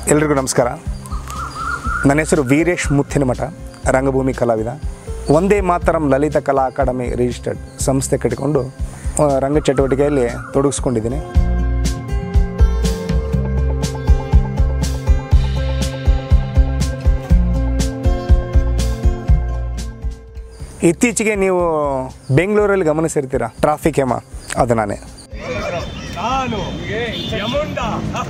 ಎಲ್ರಿಗೂ ನಮಸ್ಕಾರ ನನ್ನ ಹೆಸರು ವೀರೇಶ್ ಮುತ್ತಿನಮಠ ರಂಗಭೂಮಿ ಕಲಾವಿದ ಒಂದೇ ಮಾತರಂ ಲಲಿತ ಕಲಾ ಅಕಾಡೆಮಿ ರಿಜಿಸ್ಟರ್ಡ್ ಸಂಸ್ಥೆ ಕಟ್ಟಿಕೊಂಡು ಆ, ರಂಗ ಚಟುವಟಿಕೆಯಲ್ಲಿ ತೊಡಗಿಸ್ಕೊಂಡಿದ್ದೀನಿ ಇತ್ತೀಚೆಗೆ ನೀವು ಬೆಂಗಳೂರಲ್ಲಿ ಗಮನಿಸಿರ್ತೀರ ಟ್ರಾಫಿಕ್ ಹೇಮ ಅದು ನಾನೇ ನಾನು ಯಮುಂಡ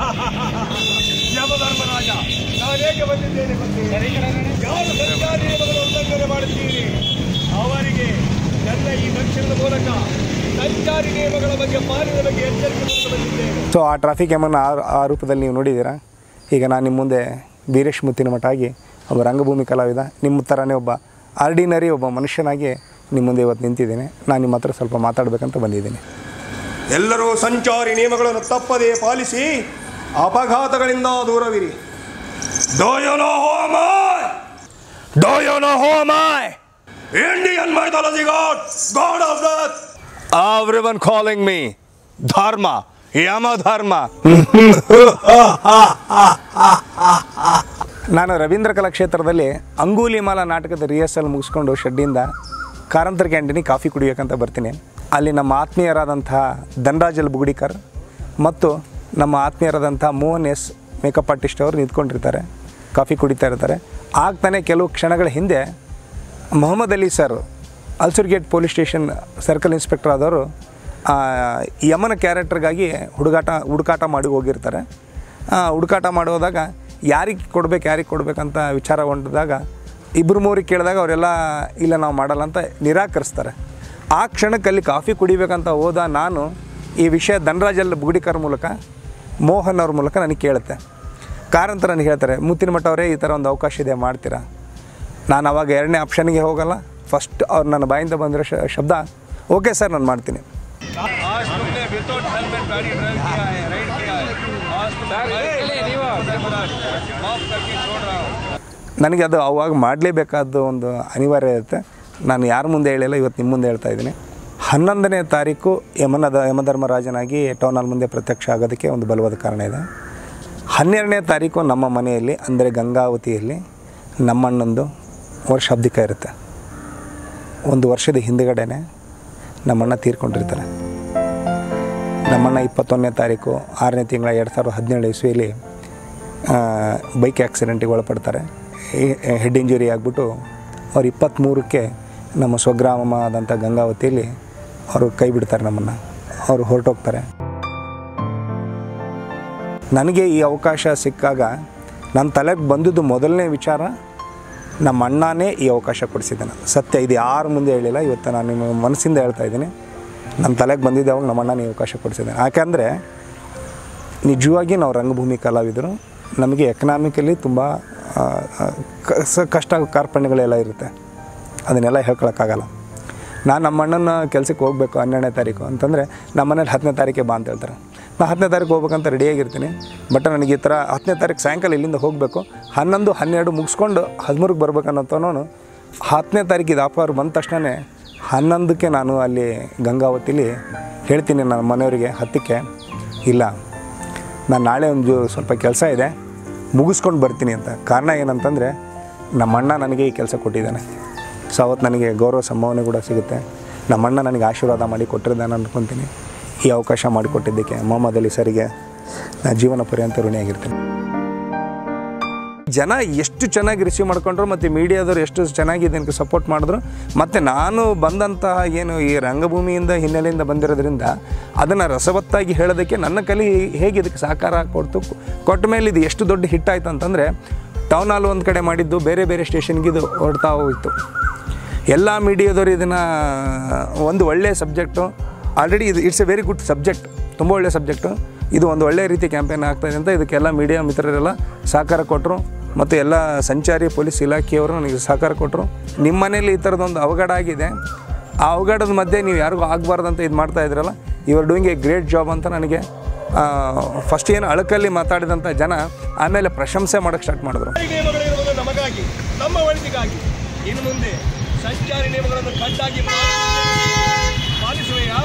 ಯಮಧರ್ಮರಾಜ ನಾನೇಕೆ ಬಂದಿದ್ದೇನೆ ಗೊತ್ತೇ? ಯಾರು ಸಂಚಾರಿ ನಿಯಮಗಳ ಉಲ್ಲಂಘನೆ ಮಾಡುತ್ತೀರಿ ಅವರಿಗೆ ನನ್ನ ಈ ದಕ್ಷಿಣದ ಮೂಲಕ ಸಂಚಾರಿ ನಿಯಮಗಳ ಬಗ್ಗೆ ಪಾಲನೆ ಬಗ್ಗೆ ಎಚ್ಚರಿಕೆ ನೀಡಲು ಬಂದಿದ್ದೇನೆ ಸೊ ಆ ಟ್ರಾಫಿಕ್ ಹೇಮನ್ನು ಆ ಆ ರೂಪದಲ್ಲಿ ನೀವು ನೋಡಿದ್ದೀರಾ ಈಗ ನಾನು ನಿಮ್ಮ ಮುಂದೆ ವೀರೇಶ್ ಮುತ್ತಿನ ಮಠ ಆಗಿ ಒಬ್ಬ ರಂಗಭೂಮಿ ಕಲಾವಿದ ನಿಮ್ಮ ಥರನೇ ಒಬ್ಬ ಆರ್ಡಿನರಿ ಒಬ್ಬ ಮನುಷ್ಯನಾಗಿ ನಿಮ್ಮ ಮುಂದೆ ಇವತ್ತು ನಿಂತಿದ್ದೀನಿ ನಾನು ನಿಮ್ಮ ಹತ್ರ ಸ್ವಲ್ಪ ಮಾತಾಡಬೇಕಂತ ಬಂದಿದ್ದೀನಿ ಎಲ್ಲರೂ ಸಂಚಾರಿ ನಿಯಮಗಳನ್ನು ತಪ್ಪದೇ ಪಾಲಿಸಿ ಅಪಘಾತಗಳಿಂದ ದೂರವಿರಿ do you know who am I do you know who am I Indian mythology god god of death everyone calling me Dharma Yama ಧರ್ಮ ನಾನು ರವೀಂದ್ರ ಕಲಾಕ್ಷೇತ್ರದಲ್ಲಿ ಅಂಗೂಲಿಮಾಲ ನಾಟಕದ ರಿಹರ್ಸಲ್ ಮುಗಿಸ್ಕೊಂಡು ಶೆಡ್ಡಿಂದ ಕಾರಂತರ ಕ್ಯಾಂಟೀನಿಗೆ ಕಾಫಿ ಕುಡಿಯೋಕ್ಕಂತ ಬರ್ತೀನಿ ಅಲ್ಲಿ ನಮ್ಮ ಆತ್ಮೀಯರಾದಂಥ ಧನರಾಜಲ್ ಬುಗುಡಿಕರ್ ಮತ್ತು ನಮ್ಮ ಆತ್ಮೀಯರಾದಂಥ ಮೋಹನ್ ಎಸ್ ಮೇಕಪ್ ಆರ್ಟಿಸ್ಟ್ ಅವರು ನಿಂತ್ಕೊಂಡಿರ್ತಾರೆ ಕಾಫಿ ಕುಡಿತಾ ಇರ್ತಾರೆ ಆಗ್ತಾನೆ ಕೆಲವು ಕ್ಷಣಗಳ ಹಿಂದೆ Mohammad Ali sir Ulsoor Gate police station circle inspector ಆದವರು ಆ, ಯಮನ ಕ್ಯಾರೆಕ್ಟರ್ಗಾಗಿ ಹುಡುಗಾಟ ಹುಡುಕಾಟ ಮಾಡಿ ಹೋಗಿರ್ತಾರೆ ಆ, ಹುಡುಕಾಟ ಮಾಡೋದಾಗ ಯಾರಿಗೆ ಕೊಡ್ಬೇಕು ಯಾರಿಗೆ ಕೊಡ್ಬೇಕಂತ ವಿಚಾರ ಹೊಂಟಿದಾಗ ಇಬ್ಬರು ಮೂರಿಗೆ ಕೇಳಿದಾಗ ಅವರೆಲ್ಲ ಇಲ್ಲ ನಾವು ಮಾಡಲ್ಲ ಅಂತ ನಿರಾಕರಿಸ್ತಾರೆ ಆ ಕ್ಷಣಕ್ಕೆ ಅಲ್ಲಿ ಕಾಫಿ ಕುಡಿಬೇಕಂತ ಹೋದ ನಾನು ಈ ವಿಷಯ ಧನರಾಜಲ್ ಬುಗುಡಿಕರ್ ಮೂಲಕ ಮೋಹನ್ ಅವ್ರ ಮೂಲಕ ನನಗೆ ಕೇಳುತ್ತೆ ಕಾರಂತ ನನಗೆ ಹೇಳ್ತಾರೆ ಮುತ್ತಿನ ಮಠ ಅವರೇ ಈ ಥರ ಒಂದು ಅವಕಾಶ ಇದೆ ಮಾಡ್ತೀರಾ ನಾನು ಅವಾಗ ಎರಡನೇ ಆಪ್ಷನ್ಗೆ ಹೋಗಲ್ಲ ಫಸ್ಟ್ ಅವ್ರು ನನ್ನ ಬಾಯಿಂದ ಬಂದಿರೋ ಶ ಶಬ್ದ ಓಕೆ ಸರ್ ನಾನು ಮಾಡ್ತೀನಿ आज तुमने विदाउट हेलमेट गाड़ी ड्राइव किया है राइड किया है आज तुम माफ करके छोड़ रहा हूँ ನನಗೆ ಅದು ಅವಾಗ ಮಾಡಲೇಬೇಕಾದ ಒಂದು ಅನಿವಾರ್ಯ ಇರುತ್ತೆ ನಾನು ಯಾರ ಮುಂದೆ ಹೇಳಿಲ್ಲ ಇವತ್ತು ನಿಮ್ಮ ಮುಂದೆ ಹೇಳ್ತಾ ಇದ್ದೀನಿ ಹನ್ನೊಂದನೇ ತಾರೀಕು ಯಮನದ ಯಮಧರ್ಮರಾಜನಾಗಿ ಟೌನ್ ಹಾಲ್ ಮುಂದೆ ಪ್ರತ್ಯಕ್ಷ ಆಗೋದಕ್ಕೆ ಒಂದು ಬಲವಾದ ಕಾರಣ ಇದೆ ಹನ್ನೆರಡನೇ ತಾರೀಕು ನಮ್ಮ ಮನೆಯಲ್ಲಿ ಅಂದರೆ ಗಂಗಾವತಿಯಲ್ಲಿ ನಮ್ಮಣ್ಣಂದು ವರ್ಷಾಬ್ದಿಕ ಇರುತ್ತೆ ಒಂದು ವರ್ಷದ ಹಿಂದುಗಡೆನೆ ನಮ್ಮಣ್ಣ ತೀರ್ಕೊಂಡಿರ್ತಾರೆ ನಮ್ಮಣ್ಣ ಇಪ್ಪತ್ತೊಂದನೇ ತಾರೀಕು ಆರನೇ ತಿಂಗಳ ಎರಡು ಸಾವಿರದ ಹದಿನೇಳು ಇಸ್ವಿಯಲ್ಲಿ ಬೈಕ್ ಆಕ್ಸಿಡೆಂಟಿಗೆ ಒಳಪಡ್ತಾರೆ ಹೆಡ್ ಇಂಜುರಿ ಆಗಿಬಿಟ್ಟು ಅವ್ರು ಇಪ್ಪತ್ತ್ಮೂರಕ್ಕೆ ನಮ್ಮ ಸ್ವಗ್ರಾಮ ಆದಂಥ ಗಂಗಾವತಿಯಲ್ಲಿ ಅವರು ಕೈ ಬಿಡ್ತಾರೆ ನಮ್ಮನ್ನು ಅವರು ಹೊರಟೋಗ್ತಾರೆ ನನಗೆ ಈ ಅವಕಾಶ ಸಿಕ್ಕಾಗ ನನ್ನ ತಲೆಗೆ ಬಂದಿದ್ದು ಮೊದಲನೇ ವಿಚಾರ ನಮ್ಮ ಅಣ್ಣನೇ ಈ ಅವಕಾಶ ಕೊಡಿಸಿದ್ದಾನೆ ಸತ್ಯ ಇದು ಯಾರ ಮುಂದೆ ಹೇಳಿಲ್ಲ ಇವತ್ತು ನಾನು ನಿಮ್ಮ ಮನಸ್ಸಿಂದ ಹೇಳ್ತಾ ಇದ್ದೀನಿ ನನ್ನ ತಲೆಗೆ ಬಂದಿದ್ದೆ ಅವಾಗ ನಮ್ಮ ಅಣ್ಣನೇ ಈ ಅವಕಾಶ ಕೊಡಿಸಿದ್ದಾನೆ ಯಾಕೆಂದರೆ ನಿಜವಾಗಿ ನಾವು ರಂಗಭೂಮಿ ಕಲಾವಿದರು ನಮಗೆ ಎಕನಾಮಿಕಲಿ ತುಂಬ ಆ, ಆ, ಕ- ಕಷ್ಟ ಕಾರ್ಪಣ್ಯಗಳೆಲ್ಲ ಇರುತ್ತೆ ಅದನ್ನೆಲ್ಲ ಹೇಳ್ಕೊಳಕ್ಕಾಗಲ್ಲ ನಾನು ನಮ್ಮ ಅಣ್ಣನ ಕೆಲಸಕ್ಕೆ ಹೋಗಬೇಕು ಹನ್ನೆರಡನೇ ತಾರೀಕು ಅಂತಂದರೆ ನಮ್ಮ ಮನೇಲಿ ಹತ್ತನೇ ತಾರೀಕೆ ಬಾ ಅಂತ ಹೇಳ್ತಾರೆ ನಾನು ಹತ್ತನೇ ತಾರೀಕು ಹೋಗ್ಬೇಕಂತ ರೆಡಿಯಾಗಿರ್ತೀನಿ ಬಟ್ ನನಗೆ ಈ ಥರ ಹತ್ತನೇ ತಾರೀಕು ಸಾಯಂಕಾಲ ಇಲ್ಲಿಂದ ಹೋಗಬೇಕು ಹನ್ನೊಂದು ಹನ್ನೆರಡು ಮುಗಿಸ್ಕೊಂಡು ಹದಿಮೂರಕ್ಕೆ ಬರ್ಬೇಕನ್ನೋತನೂ ಹತ್ತನೇ ತಾರೀಕು ಇದು ಆಫರ್ ಬಂದ ತಕ್ಷಣ ಹನ್ನೊಂದಕ್ಕೆ ನಾನು ಅಲ್ಲಿ ಗಂಗಾವತಿಲಿ ಹೇಳ್ತೀನಿ ನನ್ನ ಮನೆಯವರಿಗೆ ಹತ್ತಕ್ಕೆ ಇಲ್ಲ ನಾನು ನಾಳೆ ಒಂದು ಸ್ವಲ್ಪ ಕೆಲಸ ಇದೆ ಮುಗಿಸ್ಕೊಂಡು ಬರ್ತೀನಿ ಅಂತ ಕಾರಣ ಏನಂತಂದರೆ ನಮ್ಮ ಅಣ್ಣ ನನಗೆ ಈ ಕೆಲಸ ಕೊಟ್ಟಿದ್ದಾನೆ ಸೊ ಅವತ್ತು ನನಗೆ ಗೌರವ ಸಂಭಾವನೆ ಕೂಡ ಸಿಗುತ್ತೆ ನಮ್ಮ ಅಣ್ಣ ನನಗೆ ಆಶೀರ್ವಾದ ಮಾಡಿ ಕೊಟ್ಟಿದ್ದಾನೆ ಅನ್ಕೊತೀನಿ ಈ ಅವಕಾಶ ಮಾಡಿಕೊಟ್ಟಿದ್ದಕ್ಕೆ ಮೊಹಮ್ಮದ್ ಅಲಿ ಸರಿಗೆ ನಾನು ಜೀವನ ಪರ್ಯಂತ ಋಣಿಯಾಗಿರ್ತೀನಿ ಜನ ಎಷ್ಟು ಚೆನ್ನಾಗಿ ರಿಸೀವ್ ಮಾಡ್ಕೊಂಡ್ರು ಮತ್ತು ಮೀಡಿಯಾದವ್ರು ಎಷ್ಟು ಚೆನ್ನಾಗಿ ಇದಕ್ಕೆ ಸಪೋರ್ಟ್ ಮಾಡಿದ್ರು ಮತ್ತು ನಾನು ಬಂದಂತಹ ಏನು ಈ ರಂಗಭೂಮಿಯಿಂದ ಹಿನ್ನೆಲೆಯಿಂದ ಬಂದಿರೋದ್ರಿಂದ ಅದನ್ನು ರಸವತ್ತಾಗಿ ಹೇಳೋದಕ್ಕೆ ನನ್ನ ಕಲಿ ಹೇಗೆ ಇದಕ್ಕೆ ಸಹಕಾರ ಕೊಡ್ತು ಕೊಟ್ಟ ಮೇಲೆ ಇದು ಎಷ್ಟು ದೊಡ್ಡ ಹಿಟ್ ಆಯ್ತು ಅಂತಂದರೆ ಟೌನ್ ಹಾಲ್ ಒಂದು ಕಡೆ ಮಾಡಿದ್ದು ಬೇರೆ ಬೇರೆ ಸ್ಟೇಷನ್ಗೆ ಇದು ಹೊಡ್ತಾ ಹೋಯಿತು ಎಲ್ಲ ಮೀಡಿಯಾದವರು ಇದನ್ನು ಒಂದು ಒಳ್ಳೆಯ ಸಬ್ಜೆಕ್ಟು ಆಲ್ರೆಡಿ ಇದು it's a very good subject ತುಂಬ ಒಳ್ಳೆಯ ಸಬ್ಜೆಕ್ಟು ಇದು ಒಂದು ಒಳ್ಳೆಯ ರೀತಿ ಕ್ಯಾಂಪೇನ್ ಆಗ್ತಾಯಿದೆ ಅಂತ ಇದಕ್ಕೆಲ್ಲ ಮೀಡಿಯಾ ಮಿತ್ರರೆಲ್ಲ ಸಹಕಾರ ಕೊಟ್ಟರು ಮತ್ತು ಎಲ್ಲ ಸಂಚಾರಿ ಪೊಲೀಸ್ ಇಲಾಖೆಯವರು ನನಗೆ ಸಹಕಾರ ಕೊಟ್ಟರು ನಿಮ್ಮ ಮನೇಲಿ ಈ ಥರದೊಂದು ಅವಘಡ ಆಗಿದೆ ಆ ಅವಘಡದ ಮಧ್ಯೆ ನೀವು ಯಾರಿಗೂ ಆಗಬಾರ್ದಂತ ಇದು ಮಾಡ್ತಾ ಇದ್ರಲ್ಲ ಇವರು ಡೂಯಿಂಗ್ ಎ ಗ್ರೇಟ್ ಜಾಬ್ ಅಂತ ನನಗೆ ಫಸ್ಟ್ ಏನು ಅಳಕಲ್ಲಿ ಮಾತಾಡಿದಂಥ ಜನ ಆಮೇಲೆ ಪ್ರಶಂಸೆ ಮಾಡೋಕ್ಕೆ ಸ್ಟಾರ್ಟ್ ಮಾಡಿದ್ರು ನಿಯಮಗಳಿರುವುದು ನಮಗಾಗಿ ನಮ್ಮ ಒಳಿತಿಗಾಗಿ ಇನ್ನು ಮುಂದೆ ಸಂಚಾರಿ ನಿಯಮಗಳನ್ನು ಕಡ್ಡಾಗಿ ಪಾಲಿಸುವೆಯಾ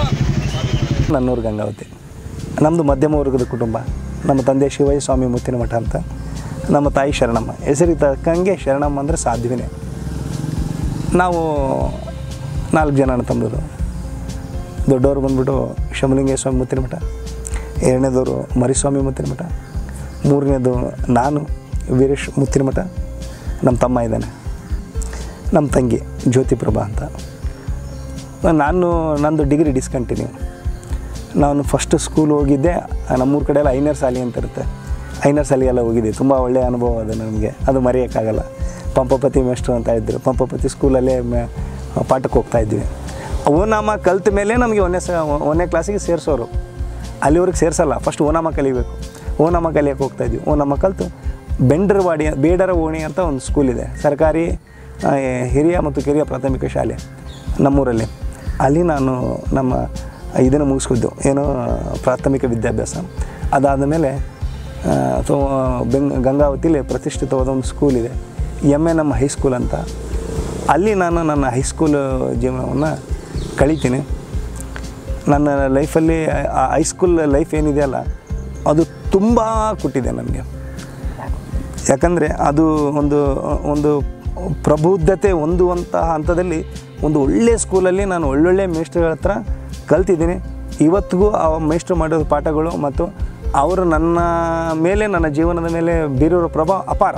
ನನ್ನೂರು ಗಂಗಾವತಿ ನಮ್ಮದು ಮಧ್ಯಮ ವರ್ಗದ ಕುಟುಂಬ ನಮ್ಮ ತಂದೆ ಶಿವಯ್ಯ ಸ್ವಾಮಿ ಮುತ್ತಿನ ಮಠ ಅಂತ ನಮ್ಮ ತಾಯಿ ಶರಣಮ್ಮ ಹೆಸರಿಗೆ ತಕ್ಕಂಗೆ ಶರಣಮ್ಮ ಅಂದರೆ ಸಾಧ್ಯವೇ ನಾವು ನಾಲ್ಕು ಜನ ಅಣ್ಣ ತಮ್ಮದು ದೊಡ್ಡವರು ಬಂದ್ಬಿಟ್ಟು ಶಮಲಿಂಗೇಶ್ವರ ಸ್ವಾಮಿ ಮುತ್ತಿನ ಮಠ ಎರಡನೇದವರು ಮರಿಸ್ವಾಮಿ ಮುತ್ತಿನ ಮಠ ಮೂರನೇದು ನಾನು ವೀರೇಶ್ ಮುತ್ತಿನ ಮಠ ನಮ್ಮ ತಮ್ಮ ಇದ್ದಾನೆ ನಮ್ಮ ತಂಗಿ ಜ್ಯೋತಿಪ್ರಭಾ ಅಂತ ನಾನು ನಂದು ಡಿಗ್ರಿ ಡಿಸ್ಕಂಟಿನ್ಯೂ ನಾನು ಫಸ್ಟ್ ಸ್ಕೂಲ್ ಹೋಗಿದ್ದೆ ನಮ್ಮೂರ ಕಡೆ ಎಲ್ಲ ಐನರ್ ಸಾಲಿ ಅಂತ ಇರುತ್ತೆ ಐನರ್ ಸಾಲಿ ಎಲ್ಲ ಹೋಗಿದ್ದೆ ತುಂಬ ಒಳ್ಳೆಯ ಅನುಭವ ಅದು ನನಗೆ ಅದು ಮರೆಯೋಕ್ಕಾಗಲ್ಲ ಪಂಪಪತಿ ಮೇಷ್ಟ್ರು ಅಂತ ಇದ್ದರು ಪಂಪಪತಿ ಸ್ಕೂಲಲ್ಲೇ ಮೆ ಪಾಠಕ್ಕೆ ಹೋಗ್ತಾ ಇದ್ವಿ ಓನಾಮ ಕಲ್ತ ಮೇಲೆ ನಮಗೆ ಒಂದನೇ ಸ ಒಂದನೇ ಕ್ಲಾಸಿಗೆ ಸೇರಿಸೋರು ಅಲ್ಲಿವರೆಗೆ ಸೇರಿಸಲ್ಲ ಫಸ್ಟ್ ಓನಾಮ ಕಲಿಬೇಕು ಓನಾಮ ಕಲಿಯೋಕೆ ಹೋಗ್ತಾ ಇದ್ವಿ ಓನಾಮ ಕಲಿತು ಬೆಂಡರವಾಡಿ ಬೇಡರ ಓಣಿ ಅಂತ ಒಂದು ಸ್ಕೂಲ್ ಇದೆ ಸರ್ಕಾರಿ ಆ, ಹಿರಿಯ ಮತ್ತು ಕಿರಿಯ ಪ್ರಾಥಮಿಕ ಶಾಲೆ ನಮ್ಮೂರಲ್ಲಿ ಅಲ್ಲಿ ನಾನು ನಮ್ಮ ಇದನ್ನು ಮುಗಿಸ್ಕೊದ್ದು ಏನು ಪ್ರಾಥಮಿಕ ವಿದ್ಯಾಭ್ಯಾಸ ಅದಾದ ಮೇಲೆ ಅಥವಾ ಬೆಂಗ್ ಗಂಗಾವತಿಲಿ ಪ್ರತಿಷ್ಠಿತವಾದ ಒಂದು ಸ್ಕೂಲ್ ಇದೆ ಎಮ್ ಎ ನಮ್ಮ ಹೈಸ್ಕೂಲ್ ಅಂತ ಅಲ್ಲಿ ನಾನು ನನ್ನ ಹೈಸ್ಕೂಲ್ ಜೀವನವನ್ನು ಕಳೀತೀನಿ ನನ್ನ ಲೈಫಲ್ಲಿ ಆ ಹೈಸ್ಕೂಲ್ ಲೈಫ್ ಏನಿದೆಯಲ್ಲ ಅದು ತುಂಬ ಕೊಟ್ಟಿದೆ ನನಗೆ ಯಾಕಂದರೆ ಅದು ಒಂದು ಒಂದು ಪ್ರಬುದ್ಧತೆ ಹೊಂದುವಂತಹ ಹಂತದಲ್ಲಿ ಒಂದು ಒಳ್ಳೆಯ ಸ್ಕೂಲಲ್ಲಿ ನಾನು ಒಳ್ಳೊಳ್ಳೆ ಮೇಷ್ಟ್ರುಗಳ ಹತ್ರ ಕಲ್ತಿದ್ದೀನಿ ಇವತ್ತಿಗೂ ಆ ಮೇಷ್ಟ್ರು ಮಾಡಿರೋ ಪಾಠಗಳು ಮತ್ತು ಅವರು ನನ್ನ ಮೇಲೆ ನನ್ನ ಜೀವನದ ಮೇಲೆ ಬೀರಿರೋ ಪ್ರಭಾವ ಅಪಾರ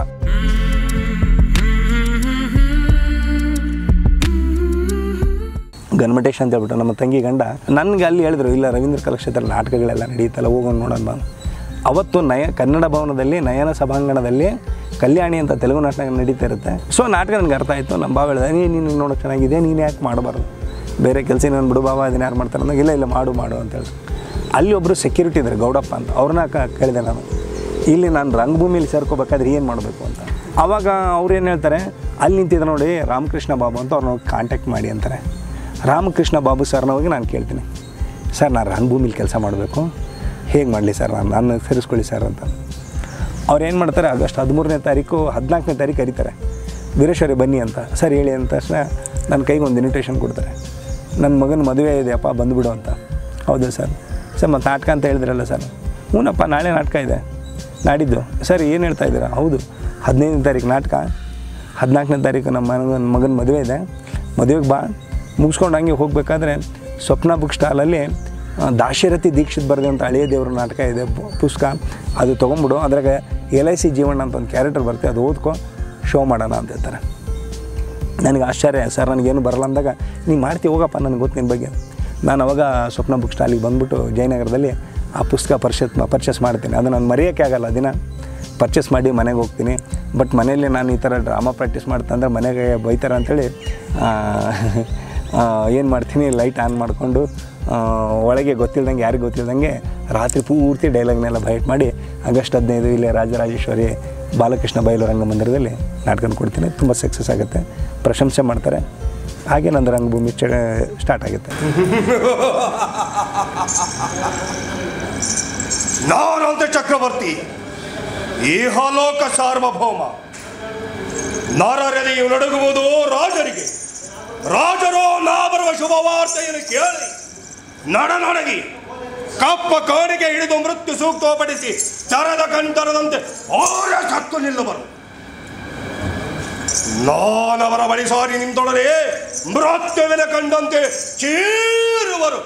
ಗನ್ಮಟೇಶ್ ಅಂತ ಹೇಳ್ಬಿಟ್ಟು ನಮ್ಮ ತಂಗಿ ಗಂಡ ನನಗೆ ಅಲ್ಲಿ ಹೇಳಿದ್ರು ಇಲ್ಲ ರವೀಂದ್ರ ಕಲಾಕ್ಷೇತ್ರ ನಾಟಕಗಳೆಲ್ಲ ನಡೀತಲ್ಲ ಹೋಗೋಣ ನೋಡೋಣ ಬಾ ಅವತ್ತು ನಯ ಕನ್ನಡ ಭವನದಲ್ಲಿ ನಯನ ಸಭಾಂಗಣದಲ್ಲಿ ಕಲ್ಯಾಣಿ ಅಂತ ತೆಲುಗು ನಾಟಕ ನಡೀತಾ ಇರುತ್ತೆ ಸೊ ನಾಟಕ ನನಗೆ ಅರ್ಥ ಆಯಿತು ನಮ್ಮ ಬಾವ ಹೇಳಿದೆ ನೀ ನೀನು ನೋಡೋಕೆ ಚೆನ್ನಾಗಿದೆ ನೀನು ಯಾಕೆ ಮಾಡಬಾರ್ದು ಬೇರೆ ಕೆಲಸ ನಾನು ಬಿಡು ಬಾವ ಅದನ್ನ ಯಾರು ಮಾಡ್ತಾರೆ ಅಂದಾಗ ಇಲ್ಲ ಇಲ್ಲ ಮಾಡು ಮಾಡು ಅಂತ ಹೇಳಿದ್ರು ಅಲ್ಲಿ ಒಬ್ಬರು ಸೆಕ್ಯೂರಿಟಿ ಇದ್ದಾರೆ ಗೌಡಪ್ಪ ಅಂತ ಅವ್ರನ್ನ ಕ- ಕೇಳಿದೆ ನಾನು ಇಲ್ಲಿ ನಾನು ರಂಗಭೂಮಿಲಿ ಸೇರ್ಕೋಬೇಕಾದ್ರೆ ಏನು ಮಾಡಬೇಕು ಅಂತ ಆವಾಗ ಅವ್ರು ಏನು ಹೇಳ್ತಾರೆ ಅಲ್ಲಿ ನಿಂತಿದ್ದ ನೋಡಿ ರಾಮಕೃಷ್ಣ ಬಾಬು ಅಂತ ಅವ್ರನ್ನ ಕಾಂಟ್ಯಾಕ್ಟ್ ಮಾಡಿ ಅಂತಾರೆ ರಾಮಕೃಷ್ಣ ಬಾಬು ಸರ್ನ ಹೋಗಿ ನಾನು ಕೇಳ್ತೀನಿ ಸರ್ ನಾನು ರಂಗಭೂಮಿಲಿ ಕೆಲಸ ಮಾಡಬೇಕು ಹೇಗೆ ಮಾಡಲಿ ಸರ್ ನಾನು ನನ್ನ ಸೇರಿಸ್ಕೊಳ್ಳಿ ಸರ್ ಅಂತ ಅವ್ರು ಏನು ಮಾಡ್ತಾರೆ ಆಗಸ್ಟ್ ಹದಿಮೂರನೇ ತಾರೀಕು ಹದಿನಾಲ್ಕನೇ ತಾರೀಕು ಕರೀತಾರೆ ವೀರೇಶ್ವರಿ ಬನ್ನಿ ಅಂತ ಸರ್ ಹೇಳಿ ಅಂದ ತಕ್ಷಣ ನನ್ನ ಕೈಗೆ ಒಂದು ಇನ್ವಿಟೇಷನ್ ಕೊಡ್ತಾರೆ ನನ್ನ ಮಗನ ಮದುವೆ ಇದೆಯಪ್ಪ ಬಂದುಬಿಡು ಅಂತ ಹೌದು ಸರ್ ಸರ್ ಮತ್ತು ನಾಟಕ ಅಂತ ಹೇಳಿದ್ರಲ್ಲ ಸರ್ ಹ್ಞೂನಪ್ಪ ನಾಳೆ ನಾಟಕ ಇದೆ ನಾಡಿದ್ದು ಸರ್ ಏನು ಹೇಳ್ತಾ ಇದ್ದೀರಾ ಹೌದು ಹದಿನೈದನೇ ತಾರೀಕು ನಾಟಕ ಹದಿನಾಲ್ಕನೇ ತಾರೀಕು ನಮ್ಮ ಮಗನ ಮಗನ ಮದುವೆ ಇದೆ ಮದುವೆಗೆ ಬಾ ಮುಗಿಸ್ಕೊಂಡು ಹಂಗೆ ಹೋಗಬೇಕಾದ್ರೆ ಸ್ವಪ್ನ ಬುಕ್ ಸ್ಟಾಲಲ್ಲಿ ಆ, ದಾಶರಥಿ ದೀಕ್ಷಿತ್ ಬರೆದಂಥ ಹಳೆಯ ದೇವ್ರ ನಾಟಕ ಇದೆ ಪು- ಪುಸ್ತಕ ಅದು ತೊಗೊಂಬಿಡು ಅದ್ರಾಗ ಎಲ್ ಐ ಸಿ ಜೀವನ ಅಂತ ಒಂದು ಕ್ಯಾರೆಕ್ಟರ್ ಬರುತ್ತೆ ಅದು ಓದ್ಕೊ ಶೋ ಮಾಡೋಣ ಅಂತ ಹೇಳ್ತಾರೆ ನನಗೆ ಆಶ್ಚರ್ಯ ಸರ್ ನನಗೇನು ಬರಲ್ಲ ಅಂದಾಗ ನೀನು ಮಾಡ್ತೀವಿ ಹೋಗಪ್ಪ ನನಗೆ ಗೊತ್ತು ನಿನ್ನ ಬಗ್ಗೆ ನಾನು ಅವಾಗ ಸ್ವಪ್ನ ಬುಕ್ ಸ್ಟಾಲಿಗೆ ಬಂದ್ಬಿಟ್ಟು ಜಯನಗರದಲ್ಲಿ ಆ ಪುಸ್ತಕ ಪರ್ಚೇಸ್ ಪರ್ಚೇಸ್ ಮಾಡ್ತೀನಿ ಅದು ನಾನು ಮರೆಯೋಕ್ಕೆ ಆಗಲ್ಲ ದಿನ ಪರ್ಚೇಸ್ ಮಾಡಿ ಮನೆಗೆ ಹೋಗ್ತೀನಿ ಬಟ್ ಮನೆಯಲ್ಲಿ ನಾನು ಈ ಥರ ಡ್ರಾಮಾ ಪ್ರಾಕ್ಟೀಸ್ ಮಾಡ್ತಂದ್ರೆ ಮನೆಗೆ ಬೈತಾರೆ ಅಂಥೇಳಿ ಏನು ಮಾಡ್ತೀನಿ ಲೈಟ್ ಆನ್ ಮಾಡಿಕೊಂಡು ಒಳಗೆ ಗೊತ್ತಿಲ್ದಂಗೆ ಯಾರಿಗೆ ಗೊತ್ತಿಲ್ದಂಗೆ ರಾತ್ರಿ ಪೂರ್ತಿ ಡೈಲಾಗ್ನೆಲ್ಲ ಬೈಟ್ ಮಾಡಿ ಆಗಸ್ಟ್ ಹದಿನೈದು ಇಲ್ಲೇ ರಾಜರಾಜೇಶ್ವರಿ ಬಾಲಕೃಷ್ಣ ಬಯಲು ರಂಗಮಂದಿರದಲ್ಲಿ ನಾಟಕ ಕೊಡ್ತೀನಿ ತುಂಬ ಸಕ್ಸಸ್ ಆಗುತ್ತೆ ಪ್ರಶಂಸೆ ಮಾಡ್ತಾರೆ ಹಾಗೆ ನಂದು ರಂಗಭೂಮಿ ಚ ಸ್ಟಾರ್ಟ್ ಆಗುತ್ತೆ ನಾನಂತ ಚಕ್ರವರ್ತಿ ಇಹಲೋಕ ಸಾರ್ವಭೌಮ ನರರೆದೆಯು ನಡುಗುವುದು ರಾಜರಿಗೆ ರಾಜರು ನಾ ಬರುವ ಶುಭವಾರ್ತೆಯನ್ನು ಕೇಳಿ ನಡನಡಗಿ ಕಪ್ಪ ಕಾಣಿಗೆ ಹಿಡಿದು ಮೃತ್ಯು ಸೂಕ್ತಪಡಿಸಿ ಚರದ ಕಂಠರದಂತೆ ಓರ ಸತ್ತು ನಿಲ್ಲುವರು ನಾನವರ ಬಳಿ ಸಾರಿ ನಿಂತೊಡನೆ ಮೃತ್ಯುವಿನ ಕಂಡಂತೆ ಚೀರುವರು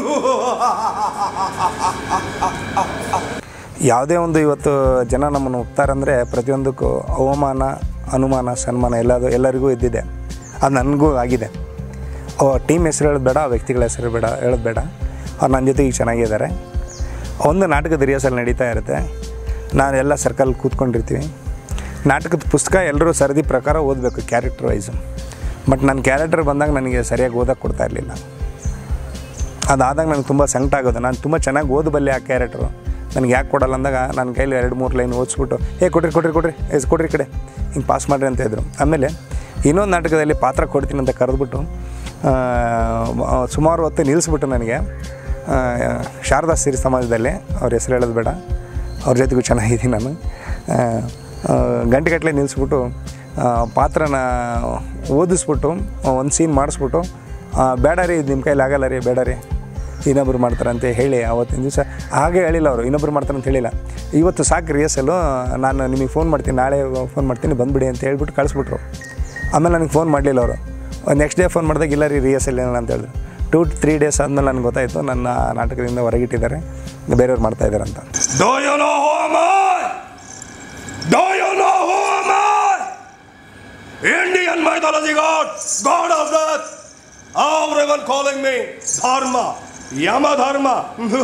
ಯಾವುದೇ ಒಂದು ಇವತ್ತು ಜನ ನಮ್ಮನ್ನು ಒಪ್ತಾರಂದರೆ ಪ್ರತಿಯೊಂದಕ್ಕೂ ಅವಮಾನ ಅನುಮಾನ ಸನ್ಮಾನ ಎಲ್ಲದು ಎಲ್ಲರಿಗೂ ಇದ್ದಿದೆ ಅದು ನನಗೂ ಆಗಿದೆ ಟೀಮ್ ಹೆಸರು ಹೇಳೋದು ಬೇಡ ಆ ವ್ಯಕ್ತಿಗಳ ಹೆಸರು ಬೇಡ ಹೇಳೋದು ಬೇಡ ಅವ್ರು ನನ್ನ ಜೊತೆ ಈಗ ಚೆನ್ನಾಗಿದ್ದಾರೆ ಒಂದು ನಾಟಕದ ರಿಹರ್ಸಲ್ ನಡೀತಾ ಇರುತ್ತೆ ನಾನು ಎಲ್ಲ ಸರ್ಕಲ್ ಕೂತ್ಕೊಂಡಿರ್ತೀವಿ ನಾಟಕದ ಪುಸ್ತಕ ಎಲ್ಲರೂ ಸರದಿ ಪ್ರಕಾರ ಓದಬೇಕು ಕ್ಯಾರೆಕ್ಟರ್ ವೈಸು ಬಟ್ ನನ್ನ ಕ್ಯಾರೆಕ್ಟರ್ ಬಂದಾಗ ನನಗೆ ಸರಿಯಾಗಿ ಓದಕ್ಕೆ ಕೊಡ್ತಾ ಇರಲಿಲ್ಲ ಅದಾದಾಗ ನನಗೆ ತುಂಬ ಸಂಕಟ ಆಗೋದು ನಾನು ತುಂಬ ಚೆನ್ನಾಗಿ ಓದಬಲ್ಲೆ ಆ ಕ್ಯಾರೆಕ್ಟ್ರು ನನಗೆ ಯಾಕೆ ಕೊಡಲ್ಲ ಅಂದಾಗ ನನ್ನ ಕೈಲಿ ಎರಡು ಮೂರು ಲೈನ್ ಓದಿಸ್ಬಿಟ್ಟು ಏ ಕೊಡ್ರಿ ಕೊಡ್ರಿ ಕೊಡ್ರಿ ಎಸ್ ಕೊಡ್ರಿ ಈ ಕಡೆ ಹಿಂಗೆ ಪಾಸ್ ಮಾಡಿರಿ ಅಂತ ಇದ್ರು ಆಮೇಲೆ ಇನ್ನೊಂದು ನಾಟಕದಲ್ಲಿ ಪಾತ್ರ ಕೊಡ್ತೀನಿ ಅಂತ ಕರೆದ್ಬಿಟ್ಟು ಆ, ಆ, ಸುಮಾರು ಹೊತ್ತು ನಿಲ್ಲಿಸ್ಬಿಟ್ಟು ನನಗೆ ಆ, ಶಾರದಾ ಸಿರಿ ಸಮಾಜದಲ್ಲಿ ಅವ್ರ ಹೆಸರು ಹೇಳೋದು ಬೇಡ ಅವ್ರ ಜೊತೆಗೂ ಚೆನ್ನಾಗಿದ್ದೀನಿ ನಾನು ಆ, ಆ, ಗಂಟೆಗಟ್ಟಲೆ ನಿಲ್ಲಿಸ್ಬಿಟ್ಟು ಆ, ಪಾತ್ರನ ಓದಿಸ್ಬಿಟ್ಟು ಒಂದು ಸೀನ್ ಮಾಡಿಸ್ಬಿಟ್ಟು ಆ, ಬೇಡ ರೀ ಇದು ನಿಮ್ಮ ಕೈಲಿ ಆಗಲ್ಲ ರೀ ಬೇಡ ರೀ ಇನ್ನೊಬ್ರು ಮಾಡ್ತಾರೆ ಅಂತ ಹೇಳಿ ಅವತ್ತಿನ ದಿವಸ ಹಾಗೆ ಹೇಳಿಲ್ಲ ಅವರು ಇನ್ನೊಬ್ರು ಮಾಡ್ತಾರೆ ಅಂತ ಹೇಳಿಲ್ಲ ಇವತ್ತು ಸಾಕು ರಿಹರ್ಸಲು ನಾನು ನಿಮಗೆ ಫೋನ್ ಮಾಡ್ತೀನಿ ನಾಳೆ ಫೋನ್ ಮಾಡ್ತೀನಿ ಬಂದುಬಿಡಿ ಅಂತ ಹೇಳ್ಬಿಟ್ಟು ಕಳಿಸ್ಬಿಟ್ರು ಆಮೇಲೆ ನನಗೆ ಫೋನ್ ಮಾಡಲಿಲ್ಲ ಅವರು ನೆಕ್ಸ್ಟ್ ಡೇ ಫೋನ್ ಮಾಡಿದಾಗ ಇಲ್ಲ ರೀ ರಿಹರ್ಸಲ್ ಏನಿಲ್ಲ ಅಂತ ಹೇಳಿದ್ರು ಟೂ ತ್ರೀ ಡೇಸ್ ಆದಮೇಲೆ ನನಗೆ ಗೊತ್ತಾಯಿತು ನನ್ನ ನಾಟಕದಿಂದ ಹೊರಗಿಟ್ಟಿದ್ದಾರೆ ಬೇರೆಯವ್ರು ಮಾಡ್ತಾ ಇದ್ದಾರೆ ಅಂತ Do you know who am I? Do you know who am I? Indian mythology god, god of death. Everyone calling me Dharma, Yama Dharma.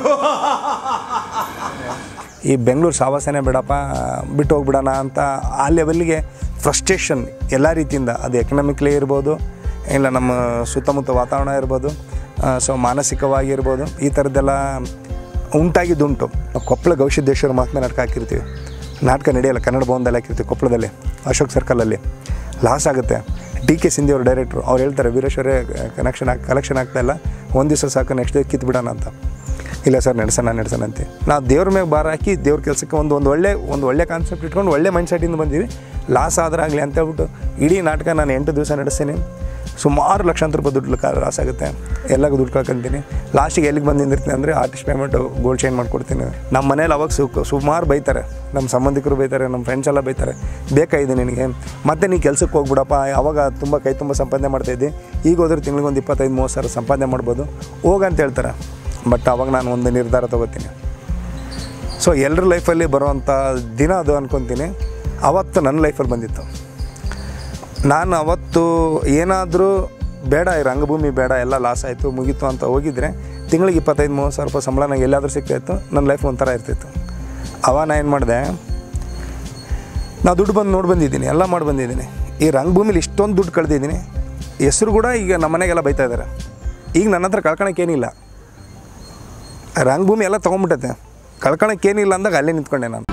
ಈ ಬೆಂಗಳೂರು ಸಾವಾಸನೆ ಬೇಡಪ್ಪ ಬಿಟ್ಟು ಹೋಗ್ಬಿಡೋಣ ಅಂತ ಆ ಲೆವೆಲ್ಗೆ ಫ್ರಸ್ಟ್ರೇಷನ್ ಎಲ್ಲ ರೀತಿಯಿಂದ ಅದು ಎಕನಾಮಿಕ್ಲಿ ಇರ್ಬೋದು ಇಲ್ಲ ನಮ್ಮ ಸುತ್ತಮುತ್ತ ವಾತಾವರಣ ಇರ್ಬೋದು ಸೊ ಮಾನಸಿಕವಾಗಿ ಇರ್ಬೋದು ಈ ಥರದ್ದೆಲ್ಲ ಉಂಟಾಗಿದ್ದುಂಟು ನಾವು ಕೊಪ್ಪಳ ಗವಿಸಿದ್ದೇಶ್ವರ ಮಹಾತ್ಮೆ ನಾಟಕ ಹಾಕಿರ್ತೀವಿ ನಾಟಕ ನಡೆಯಲ್ಲ ಕನ್ನಡ ಭವನದಲ್ಲಿ ಹಾಕಿರ್ತೀವಿ ಕೊಪ್ಪಳದಲ್ಲಿ ಅಶೋಕ್ ಸರ್ಕಲಲ್ಲಿ ಲಾಸ್ ಆಗುತ್ತೆ ಡಿ ಕೆ ಸಿಂಧಿ ಅವರು ಡೈರೆಕ್ಟ್ರು ಅವ್ರು ಹೇಳ್ತಾರೆ ವೀರೇಶ್ವರೇ ಕನೆಕ್ಷನ್ ಆಗಿ ಕಲೆಕ್ಷನ್ ಆಗ್ತಾ ಇಲ್ಲ ಒಂದು ದಿವಸ ಸಾಕು ನೆಕ್ಸ್ಟ್ ಡೇ ಕಿತ್ಬಿಡೋಣ ಅಂತ ಇಲ್ಲ ಸರ್ ನಡೆಸೋಣ ನಡೆಸೋಣ ಅಂತೆ ನಾವು ದೇವ್ರ ಮೇಲೆ ಭಾರ ಹಾಕಿ ದೇವ್ರ ಕೆಲಸಕ್ಕೆ ಒಂದು ಒಂದು ಒಳ್ಳೆ ಒಂದು ಒಳ್ಳೆ ಕಾನ್ಸೆಪ್ಟ್ ಇಟ್ಕೊಂಡು ಒಳ್ಳೆ ಮೈಂಡ್ ಸೆಟ್ಟಿಂದ ಬಂದೀವಿ ಲಾಸ್ ಆದ್ರೆ ಆಗಲಿ ಅಂತ ಹೇಳ್ಬಿಟ್ಟು ಇಡೀ ನಾಟಕ ನಾನು ಎಂಟು ದಿವಸ ನಡೆಸ್ತೀನಿ ಸುಮಾರು ಲಕ್ಷಾಂತರ ರೂಪಾಯಿ ದುಡ್ಡು ಕ- ಲಾಸ್ ಆಗುತ್ತೆ ಎಲ್ಲಗೂ ದುಡ್ಡು ಕಳ್ಕೊಂತೀನಿ ಲಾಸ್ಟಿಗೆ ಎಲ್ಲಿಗೆ ಬಂದು ನಿಂದಿರ್ತೀನಿ ಅಂದರೆ ಆರ್ಟಿಸ್ಟ್ ಪೇಮೆಂಟು ಗೋಲ್ಡ್ ಚೇಂಜ್ ಮಾಡ್ಕೊಡ್ತೀನಿ ನಮ್ಮ ಮನೇಲಿ ಅವಾಗ ಸು ಸುಮಾರು ಬೈತಾರೆ ನಮ್ಮ ಸಂಬಂಧಿಕರು ಬೈತಾರೆ ನಮ್ಮ ಫ್ರೆಂಡ್ಸ್ ಎಲ್ಲ ಬೈತಾರೆ ಬೇಕಾಗಿದೆ ನಿನಗೆ ಮತ್ತೆ ನೀ ಕೆಲ್ಸಕ್ಕೆ ಹೋಗ್ಬಿಡಪ್ಪ ಅವಾಗ ತುಂಬ ಕೈ ತುಂಬ ಸಂಪಾದನೆ ಮಾಡ್ತಾಯಿದ್ದೆ ಈಗ ಹೋದ್ರೆ ತಿಂಗಳಿಗೆ ಒಂದು ಇಪ್ಪತ್ತೈದು ಮೂವತ್ತು ಸಾವಿರ ಸಂಪಾದನೆ ಮಾಡ್ಬೋದು ಹೋಗಂತ ಹೇಳ್ತಾರೆ ಬಟ್ ಅವಾಗ ನಾನು ಒಂದು ನಿರ್ಧಾರ ತೊಗೋತೀನಿ ಸೊ ಎಲ್ಲರ ಲೈಫಲ್ಲಿ ಬರುವಂಥ ದಿನ ಅದು ಅನ್ಕೊತೀನಿ ಅವತ್ತು ನನ್ನ ಲೈಫಲ್ಲಿ ಬಂದಿತ್ತು ನಾನು ಅವತ್ತು ಏನಾದರೂ ಬೇಡ ಈ ರಂಗಭೂಮಿ ಬೇಡ ಎಲ್ಲ ಲಾಸ್ ಆಯಿತು ಮುಗೀತು ಅಂತ ಹೋಗಿದ್ರೆ ತಿಂಗಳಿಗೆ ಇಪ್ಪತ್ತೈದು ಮೂವತ್ತು ಸಾವಿರ ರೂಪಾಯಿ ಸಂಬಳ ನಂಗೆ ಎಲ್ಲಾದರೂ ಸಿಗ್ತಾಯಿತ್ತು ನನ್ನ ಲೈಫ್ ಒಂಥರ ಇರ್ತಿತ್ತು ಅವ ನಾನು ಏನು ಮಾಡಿದೆ ನಾವು ದುಡ್ಡು ಬಂದು ನೋಡಿ ಬಂದಿದ್ದೀನಿ ಎಲ್ಲ ಮಾಡಿ ಬಂದಿದ್ದೀನಿ ಈ ರಂಗಭೂಮಿಲಿ ಇಷ್ಟೊಂದು ದುಡ್ಡು ಕಳೆದಿದ್ದೀನಿ ಹೆಸರು ಕೂಡ ಈಗ ನಮ್ಮ ಮನೆಗೆಲ್ಲ ಬೈತಾ ಇದ್ದಾರೆ ಈಗ ನನ್ನ ಹತ್ರ ಕಳ್ಕೊಳಕ್ಕೇನಿಲ್ಲ ರಂಗಭೂಮಿ ಎಲ್ಲ ತೊಗೊಂಬಿಟ್ಟೈತೆ ಕಳ್ಕೊಳಕ್ಕೇನಿಲ್ಲ ಅಂದಾಗ ಅಲ್ಲೇ ನಿಂತ್ಕೊಂಡೆ ನಾನು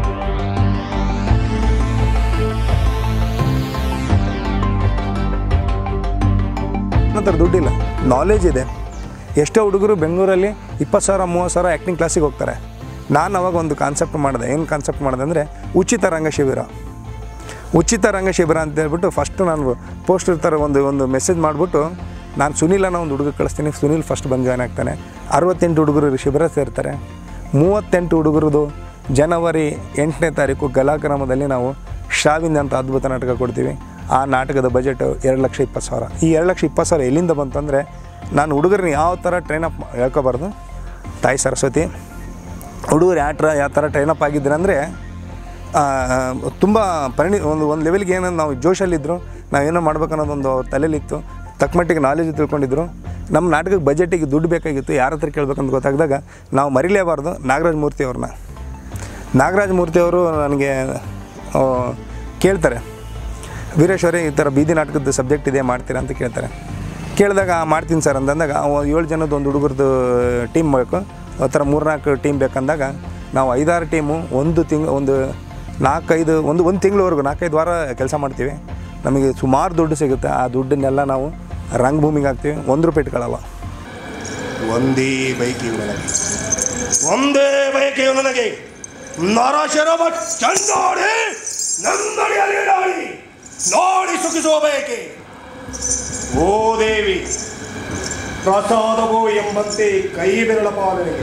ನನ್ನ ಹತ್ರ ದುಡ್ಡಿಲ್ಲ ನಾಲೆಜ್ ಇದೆ ಎಷ್ಟೋ ಹುಡುಗರು ಬೆಂಗಳೂರಲ್ಲಿ ಇಪ್ಪತ್ತು ಸಾವಿರ ಮೂವತ್ತು ಸಾವಿರ ಆ್ಯಕ್ಟಿಂಗ್ ಕ್ಲಾಸಿಗೆ ಹೋಗ್ತಾರೆ ನಾನು ಅವಾಗ ಒಂದು ಕಾನ್ಸೆಪ್ಟ್ ಮಾಡಿದೆ ಏನು ಕಾನ್ಸೆಪ್ಟ್ ಮಾಡಿದೆ ಅಂದರೆ ಉಚಿತ ರಂಗ ಶಿಬಿರ ಉಚಿತ ರಂಗ ಶಿಬಿರ ಅಂತ ಹೇಳ್ಬಿಟ್ಟು ಫಸ್ಟು ನಾನು ಪೋಸ್ಟರ್ ಥರ ಒಂದು ಒಂದು ಮೆಸೇಜ್ ಮಾಡಿಬಿಟ್ಟು ನಾನು ಸುನೀಲನ ಒಂದು ಹುಡುಗ ಕಳಿಸ್ತೀನಿ ಸುನೀಲ್ ಫಸ್ಟ್ ಬಂದು ಜಾಯ್ನ್ ಆಗ್ತಾನೆ ಅರವತ್ತೆಂಟು ಹುಡುಗರು ಶಿಬಿರ ಸೇರ್ತಾರೆ ಮೂವತ್ತೆಂಟು ಹುಡುಗರದು ಜನವರಿ ಎಂಟನೇ ತಾರೀಕು ಗಲಾಗ್ರಾಮದಲ್ಲಿ ನಾವು ಶಾವಿಂದ ಅಂತ ಅದ್ಭುತ ನಾಟಕ ಕೊಡ್ತೀವಿ ಆ ನಾಟಕದ ಬಜೆಟ್ ಎರಡು ಲಕ್ಷ ಇಪ್ಪತ್ತು ಸಾವಿರ ಈ ಎರಡು ಲಕ್ಷ ಇಪ್ಪತ್ತು ಸಾವಿರ ಎಲ್ಲಿಂದ ಬಂತಂದರೆ ನಾನು ಹುಡುಗರನ್ನ ಯಾವ ಥರ ಟ್ರೈನ್ ಅಪ್ ಹೇಳ್ಕೊಬಾರ್ದು ತಾಯಿ ಸರಸ್ವತಿ ಹುಡುಗರು ಯಾವ ಥರ ಯಾವ ಥರ ಟ್ರೈನ್ ಅಪ್ ಆಗಿದ್ರೆ ಅಂದರೆ ತುಂಬ ಪರಿಣಿ ಒಂದು ಒಂದು ಲೆವೆಲ್ಗೆ ಏನೋ ನಾವು ಜೋಶಲ್ಲಿದ್ದರು ನಾವೇನೋ ಮಾಡ್ಬೇಕು ಅನ್ನೋದೊಂದು ಅವ್ರ ತಲೆಯಲ್ಲಿತ್ತು ತಕ್ಕ ಮಟ್ಟಿಗೆ ನಾಲೆಜ್ ತಿಳ್ಕೊಂಡಿದ್ರು ನಮ್ಮ ನಾಟಕಕ್ಕೆ ಬಜೆಟಿಗೆ ದುಡ್ಡು ಬೇಕಾಗಿತ್ತು ಯಾರ ಹತ್ರ ಕೇಳ್ಬೇಕಂತ ಗೊತ್ತಾಗ್ದಾಗ ನಾವು ಮರಿಲೇಬಾರ್ದು ನಾಗರಾಜ್ ಮೂರ್ತಿ ಅವ್ರನ್ನ ನಾಗರಾಜ್ ಮೂರ್ತಿ ಅವರು ನನಗೆ ಆ, ಕೇಳ್ತಾರೆ ವೀರೇಶ್ವರೇ ಈ ಥರ ಬೀದಿ ನಾಟಕದ ಸಬ್ಜೆಕ್ಟ್ ಇದೆ ಮಾಡ್ತೀರಾ ಅಂತ ಕೇಳ್ತಾರೆ ಕೇಳಿದಾಗ ಮಾಡ್ತೀನಿ ಸರ್ ಅಂತಂದಾಗ ಅವ ಏಳು ಜನದ ಒಂದು ಹುಡುಗರದ್ದು ಟೀಮ್ ಬೇಕು ಆ ಥರ ಮೂರ್ನಾಲ್ಕು ಟೀಮ್ ಬೇಕಂದಾಗ ನಾವು ಐದಾರು ಟೀಮು ಒಂದು ತಿಂಗ್ ಒಂದು ನಾಲ್ಕೈದು ಒಂದು ಒಂದು ತಿಂಗಳವರೆಗೂ ನಾಲ್ಕೈದು ವಾರ ಕೆಲಸ ಮಾಡ್ತೀವಿ ನಮಗೆ ಸುಮಾರು ದುಡ್ಡು ಸಿಗುತ್ತೆ ಆ ದುಡ್ಡನ್ನೆಲ್ಲ ನಾವು ರಂಗಭೂಮಿಗೆ ಹಾಕ್ತೀವಿ ಒಂದು ರೂಪಾಯಿ ಇಟ್ಕೊಳ್ಳಲ್ಲ ಒಂದೇ ಬೈಕಿಯು ನನಗೆ ಒಂದೇ ಬಯಕೆಯು ನನಗೆ ನರಶರವ ಚಂದಾಡಿ ನನ್ನಡಿಯಲ್ಲಿ ನಾಡಿ ನೋಡಿ ಸುಖಿಸುವ ಬಯಕೆ ಓ ದೇವಿ ಪ್ರಸಾದವೋ ಎಂಬಂತೆ ಕೈ ಬೆರಳ ಪಾಲನೆಗೆ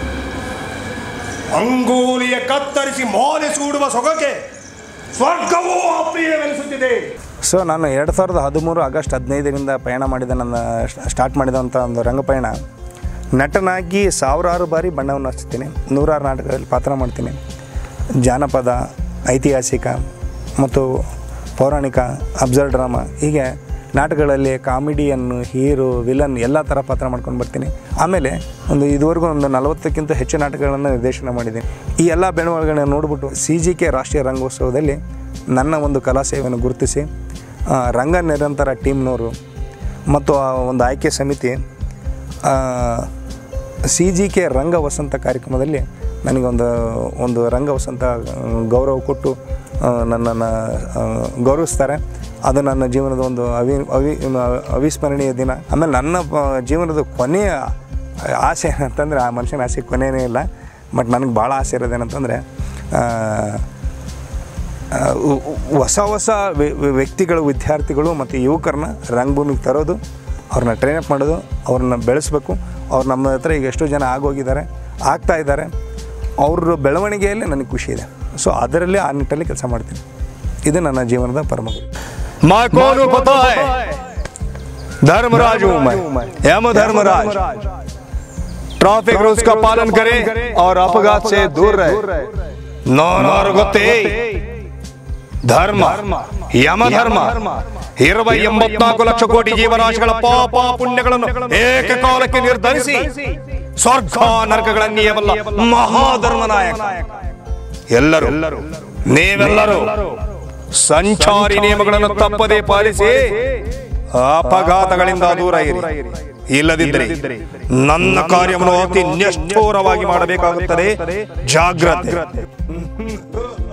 ಅಂಗೋಲಿಯ ಕತ್ತರಿಸಿ ಮಾಲೆ ಸೂಡುವ ಸೊಗಕ್ಕೆ ಸ್ವರ್ಗವೂ ಅಪ್ರಿಯವೆನಿಸುತ್ತಿದೆ ಸೊ ನಾನು ಎರಡು ಸಾವಿರದ ಹದಿಮೂರು ಆಗಸ್ಟ್ ಹದಿನೈದರಿಂದ ಪಯಣ ಮಾಡಿದ ನನ್ನ ಸ್ಟಾರ್ಟ್ ಮಾಡಿದಂಥ ಒಂದು ರಂಗಪಯಣ ನಟನಾಗಿ ಸಾವಿರಾರು ಬಾರಿ ಬಣ್ಣವನ್ನು ಹಚ್ತೀನಿ ನೂರಾರು ನಾಟಕದಲ್ಲಿ ಪಾತ್ರ ಮಾಡ್ತೀನಿ ಜಾನಪದ ಐತಿಹಾಸಿಕ ಮತ್ತು ಪೌರಾಣಿಕ ಅಬ್ಸರ್ವ್ ಡ್ರಾಮಾ ಹೀಗೆ ನಾಟಕಗಳಲ್ಲಿ ಕಾಮಿಡಿಯನ್ನು ಹೀರೋ ವಿಲನ್ ಎಲ್ಲ ಥರ ಪಾತ್ರ ಮಾಡ್ಕೊಂಡು ಬರ್ತೀನಿ ಆಮೇಲೆ ಒಂದು ಇದುವರೆಗೂ ಒಂದು ನಲವತ್ತಕ್ಕಿಂತ ಹೆಚ್ಚು ನಾಟಕಗಳನ್ನು ನಿರ್ದೇಶನ ಮಾಡಿದ್ದೀನಿ ಈ ಎಲ್ಲ ಬೆಳವಣಿಗೆಗಳನ್ನು ನೋಡಿಬಿಟ್ಟು ಸಿ ಜಿ ಕೆ ರಾಷ್ಟ್ರೀಯ ರಂಗೋತ್ಸವದಲ್ಲಿ ನನ್ನ ಒಂದು ಕಲಾ ಸೇವೆಯನ್ನು ಗುರುತಿಸಿ ಆ, ರಂಗ ನಿರಂತರ ಟೀಮ್ನವರು ಮತ್ತು ಆ ಒಂದು ಆಯ್ಕೆ ಸಮಿತಿ C G K Ranga Vasantha ಕಾರ್ಯಕ್ರಮದಲ್ಲಿ ನನಗೊಂದು ಒಂದು ರಂಗ ವಸಂತ ಆ, ಗೌರವ ಕೊಟ್ಟು ಆ, ನನ್ನನ್ನು ಆ, ಗೌರವಿಸ್ತಾರೆ ಅದು ನನ್ನ ಜೀವನದ ಒಂದು ಅವಿ ಅವಿ ಅವಿಸ್ಮರಣೀಯ ದಿನ ಆಮೇಲೆ ನನ್ನ ಪ- ಜೀವನದ ಕೊನೆಯ ಆಸೆ ಏನಂತಂದರೆ ಆ ಮನುಷ್ಯನ ಆಸೆ ಕೊನೆಯೇ ಇಲ್ಲ ಬಟ್ ನನಗೆ ಭಾಳ ಆಸೆ ಇರೋದೇನಂತಂದರೆ ಆ, ಉ- ಉ- ಹೊಸ ಹೊಸ ವ್ಯ- ವ್ಯ- ವ್ಯಕ್ತಿಗಳು ವಿದ್ಯಾರ್ಥಿಗಳು ಮತ್ತು ಯುವಕರನ್ನ ರಂಗಭೂಮಿಗೆ ತರೋದು ಅವ್ರನ್ನ ಟ್ರೈನಪ್ ಮಾಡೋದು ಅವ್ರನ್ನ ಬೆಳೆಸಬೇಕು ಅವ್ರು ನಮ್ಮ ಹತ್ರ ಈಗ ಎಷ್ಟೋ ಜನ ಆಗೋಗಿದ್ದಾರೆ ಆಗ್ತಾ ಇದ್ದಾರೆ ಅವ್ರ ಬೆಳವಣಿಗೆಯಲ್ಲಿ ನನಗೆ ಖುಷಿ ಇದೆ ಸೊ ಅದರಲ್ಲಿ ಆ ನಿಟ್ಟಲ್ಲಿ ಕೆಲಸ ಮಾಡ್ತೀನಿ ಇದು ನನ್ನ ಜೀವನದ ಪರಮ ಗುರಿ माँ कौन पता है धर्मराज हूं मैं यम धर्मराज ट्रैफिक रूल्स का पालन करें और अपघात से दूर रहे ನೋನೋರು ಗೊತ್ತೇ ಧರ್ಮ ಯಮ ಧರ್ಮ ಇರುವ ಎಂಬತ್ನಾಲ್ಕು ಲಕ್ಷ ಕೋಟಿ ಜೀವರಾಶಿಗಳ ಪಾಪ ಪುಣ್ಯಗಳನ್ನು ಏಕಕಾಲಕ್ಕೆ ನಿರ್ಧರಿಸಿ ಸ್ವರ್ಗ ನರಕಗಳ ನಿಯಮಲ್ಲ ಮಹಾಧರ್ಮ ನಾಯಕ ಎಲ್ಲರೂ ನೀವೆಲ್ಲರೂ ಸಂಚಾರಿ ನಿಯಮಗಳನ್ನು ತಪ್ಪದೇ ಪಾಲಿಸಿ ಅಪಘಾತಗಳಿಂದ ದೂರ ಇರಿ ಇಲ್ಲದಿದ್ದರೆ ನನ್ನ ಕಾರ್ಯವನ್ನು ಅತಿ ನಿಷ್ಠೂರವಾಗಿ ಮಾಡಬೇಕಾಗುತ್ತದೆ ಜಾಗ್ರತೆ